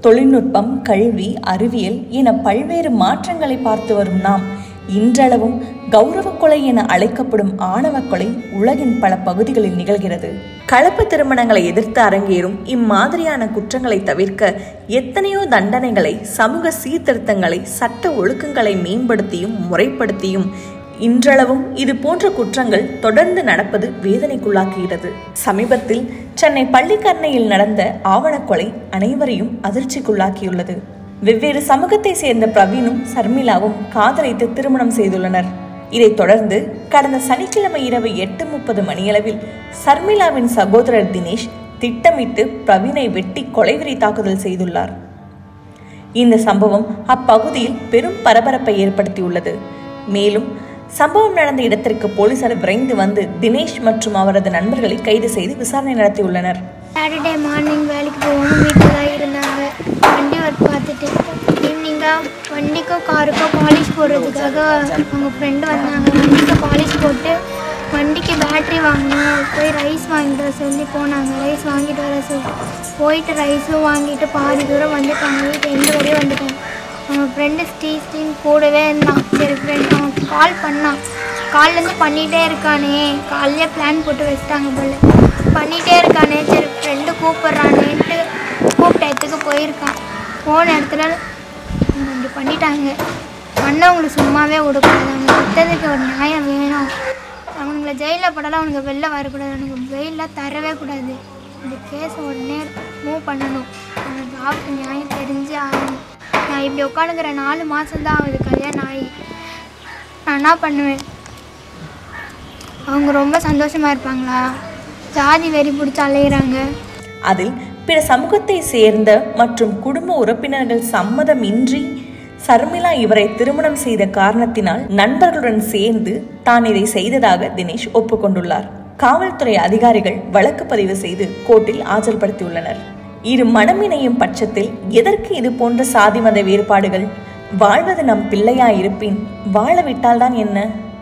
தொழில்நுட்பம் கல்வி அறிவியல் என பல்வேறு மாற்றங்களை பார்த்து வரும் நாம் இன்றளவும் கௌரவ கொலை என அழைக்கப்படும் ஆணவ கொலை உலகின் பல பகுதிகளில் நிகழ்கிறது கலப்பு திருமணங்களை எதிர்த்து அரங்கேறும் இம்மாதிரியான குற்றங்களை தவிர்க்க எத்தனையோ தண்டனைகளை சமூக சீர்திருத்தங்களை சட்ட ஒழுக்கங்களை மேம்படுத்தியும் முறைப்படுத்தியும் இன்றளவும் இது போன்ற குற்றங்கள் தொடர்ந்து நடப்பது வேதனைக்குள்ளாக்குகிறது சமீபத்தில் சென்னை பள்ளிக்கரணையில் நடந்த ஆவணக்கொலை அனைவரையும் அதிர்ச்சிக்குள்ளாக்கியுள்ளது வெவ்வேறு சமூகத்தை சேர்ந்த பிரவீனும் சர்மிளாவும் காதலித்து திருமணம் செய்துள்ளனர் இதைத் தொடர்ந்து கடந்த சனிக்கிழமை இரவு எட்டு முப்பது மணியளவில் சர்மிளாவின் சகோதரர் தினேஷ் திட்டமிட்டு பிரவீனை வெட்டி கொலைவெறி தாக்குதல் செய்துள்ளார் இந்த சம்பவம் அப்பகுதியில் பெரும் பரபரப்பை ஏற்படுத்தியுள்ளது மேலும் சம்பவம் நடந்த இடத்திற்கு போலீசார் விரைந்து வந்து தினேஷ் மற்றும் அவரது நண்பர்களை கைது செய்து விசாரணை நடத்தியுள்ளனர் சாட்டர்டே மார்னிங் வேலைக்கு போகணும் வீட்டில் தான் இருந்தாங்க வண்டி ஒர்க் பார்த்துட்டு ஈவினிங்காக வண்டிக்கோ காருக்கோ பாலிஷ் போடுறதுக்காக அவங்க ஃப்ரெண்டு வந்தாங்க வண்டிக்கு பாலிஷ் போட்டு வண்டிக்கு பேட்ரி வாங்கணும் போய் ரைஸ் வாங்கிட்டு வர சொல்லி போனாங்க ரைஸ் வாங்கிட்டு வர சொல்லி போயிட்டு ரைஸும் வாங்கிட்டு பாதி தூரம் வந்துட்டாங்க வீட்டு எந்த வரையும் வந்துட்டாங்க அவங்க ஃப்ரெண்டு ஸ்டீ ஸ்டீன் கூடவே இருந்தான் சரி ஃப்ரெண்ட் அவன் கால் பண்ணான் கால்லேருந்து பண்ணிகிட்டே இருக்கானே காலையிலே பிளான் போட்டு வச்சுட்டாங்க போல பண்ணிகிட்டே இருக்கானே சரி ஃப்ரெண்டு கூப்பிட்றானேன்ட்டு கூப்பிட்ட இடத்துக்கு போயிருக்கான் போன இடத்துல அவங்க இப்படி பண்ணிட்டாங்க பண்ணவங்களை சும்மாவே விடக்கூடாது அவங்க விட்டதுக்கு ஒரு நியாயம் வேணும் அவனுங்களை ஜெயிலில் போட்டாலும் அவனுக்கு வெளில வரக்கூடாது அவனுக்கு வெயிலில் தரவே கூடாது இந்த கேஸை உடனே மூவ் பண்ணணும் அவனுக்கு ஆப்க்கு நியாயம் தெரிஞ்சு ஆகணும் நான் இப்படி உட்காந்துக்கிற நாலு மாதம்தான் ஆகுது கல்யாணம் ஆகி நான் என்ன பண்ணுவேன் அவங்க ரொம்ப சந்தோஷமா இருப்பாங்களா ஜாதி வெறி பிடிச்சி அலையிறாங்க அதில் பிற சமூகத்தை சேர்ந்த மற்றும் குடும்ப உறுப்பினர்கள் சம்மதமின்றி சர்மிளா இவரை திருமணம் செய்த காரணத்தினால் நண்பர்களுடன் சேர்ந்து தான் இதை செய்ததாக தினேஷ் ஒப்புக்கொண்டுள்ளார் காவல்துறை அதிகாரிகள் வழக்கு பதிவு செய்து கோர்ட்டில் ஆஜர்படுத்தியுள்ளனர் இரு மனமிணையும் பட்சத்தில் எதற்கு இது போன்ற சாதி மத வேறுபாடுகள் வாழ்வது நம் பிள்ளையா இருப்பின் வாழ விட்டால்தான் என்ன